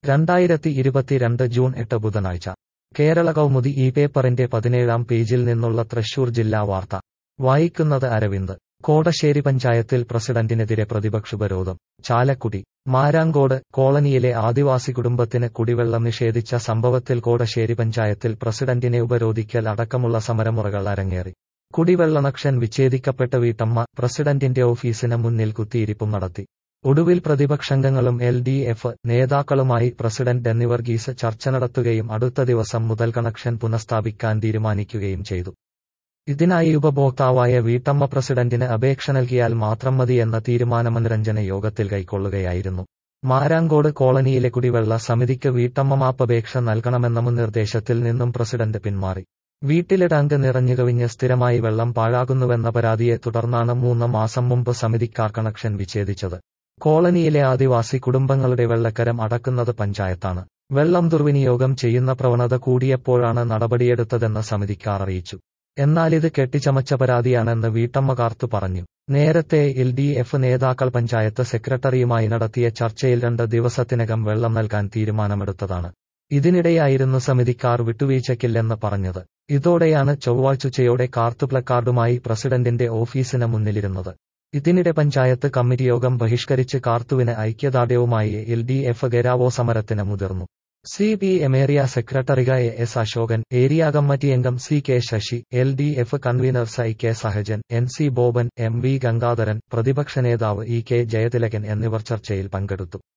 രണ്ടായിരത്തി ഇരുപത്തിരണ്ട് ജൂൺ എട്ട് ബുധനാഴ്ച കേരള കൗമുദി ഈ പേപ്പറിന്റെ പതിനേഴാം പേജിൽ നിന്നുള്ള തൃശൂർ ജില്ലാ വാർത്ത വായിക്കുന്നത് അരവിന്ദ് കോടശ്ശേരി പഞ്ചായത്തിൽ പ്രസിഡന്റിനെതിരെ പ്രതിപക്ഷുപരോധം ചാലക്കുടി മാരാങ്കോട് കോളനിയിലെ ആദിവാസി കുടുംബത്തിന് കുടിവെള്ളം നിഷേധിച്ച സംഭവത്തിൽ കോടശ്ശേരി പഞ്ചായത്തിൽ പ്രസിഡന്റിനെ ഉപരോധിക്കൽ അടക്കമുള്ള സമരമുറകൾ അരങ്ങേറി കുടിവെള്ള കണക്ഷൻ വിച്ഛേദിക്കപ്പെട്ട വീട്ടമ്മ പ്രസിഡന്റിന്റെ ഓഫീസിന് മുന്നിൽ കുത്തിയിരിപ്പും നടത്തി ഒടുവിൽ പ്രതിപക്ഷാംഗങ്ങളും എൽ ഡി എഫ് നേതാക്കളുമായി പ്രസിഡന്റ് എന്നിവർഗീസ് ചർച്ച നടത്തുകയും അടുത്ത ദിവസം മുതൽ കണക്ഷൻ പുനഃസ്ഥാപിക്കാൻ തീരുമാനിക്കുകയും ചെയ്തു ഇതിനായി ഉപഭോക്താവായ വീട്ടമ്മ പ്രസിഡന്റിന് അപേക്ഷ നൽകിയാൽ മാത്രം മതിയെന്ന തീരുമാനമനുരഞ്ജന യോഗത്തിൽ കൈക്കൊള്ളുകയായിരുന്നു മാരാങ്കോട് കോളനിയിലെ കുടിവെള്ള സമിതിക്ക് വീട്ടമ്മ മാപ്പപേക്ഷ നൽകണമെന്ന മുൻ നിർദ്ദേശത്തിൽ നിന്നും പ്രസിഡന്റ് പിന്മാറി വീട്ടിലെ ടാങ്ക് നിറഞ്ഞുകവിഞ്ഞ് സ്ഥിരമായി വെള്ളം പാഴാകുന്നുവെന്ന പരാതിയെ തുടർന്നാണ് മൂന്ന് മാസം മുമ്പ് സമിതിക്കാർ കണക്ഷൻ വിച്ഛേദിച്ചത് കോളനിയിലെ ആദിവാസി കുടുംബങ്ങളുടെ വെള്ളക്കരം അടക്കുന്നത് പഞ്ചായത്താണ് വെള്ളം ദുർവിനിയോഗം ചെയ്യുന്ന പ്രവണത കൂടിയപ്പോഴാണ് നടപടിയെടുത്തതെന്ന് സമിതിക്കാർ അറിയിച്ചു എന്നാൽ ഇത് കെട്ടിച്ചമച്ച പരാതിയാണെന്ന് വീട്ടമ്മ കാർത്തു പറഞ്ഞു നേരത്തെ എൽ ഡി എഫ് നേതാക്കൾ പഞ്ചായത്ത് സെക്രട്ടറിയുമായി നടത്തിയ ചർച്ചയിൽ രണ്ട് ദിവസത്തിനകം വെള്ളം നൽകാൻ തീരുമാനമെടുത്തതാണ് ഇതിനിടെയായിരുന്നു സമിതിക്കാർ വിട്ടുവീഴ്ചയ്ക്കില്ലെന്ന് പറഞ്ഞത് ഇതോടെയാണ് ചൊവ്വാഴ്ചയുച്ചയോടെ കാർത്തു പ്ലക്കാർഡുമായി പ്രസിഡന്റിന്റെ ഓഫീസിന് മുന്നിലിരുന്നത് ഇതിനിടെ പഞ്ചായത്ത് കമ്മിറ്റി യോഗം ബഹിഷ്കരിച്ച് കാർത്തുവിന് ഐക്യദാർഢ്യവുമായി എൽ ഡി എഫ് ഗരാവോ സമരത്തിന് മുതിർന്നു സി പി എം ഏരിയ സെക്രട്ടറിക A S Ashokan area committee അംഗം C K Sasi L D F convener സൈ K Sahajan N C Boban M V Gangadharan പ്രതിപക്ഷ നേതാവ് ഇ കെ ജയതിലകൻ എന്നിവർ ചർച്ചയിൽ പങ്കെടുത്തു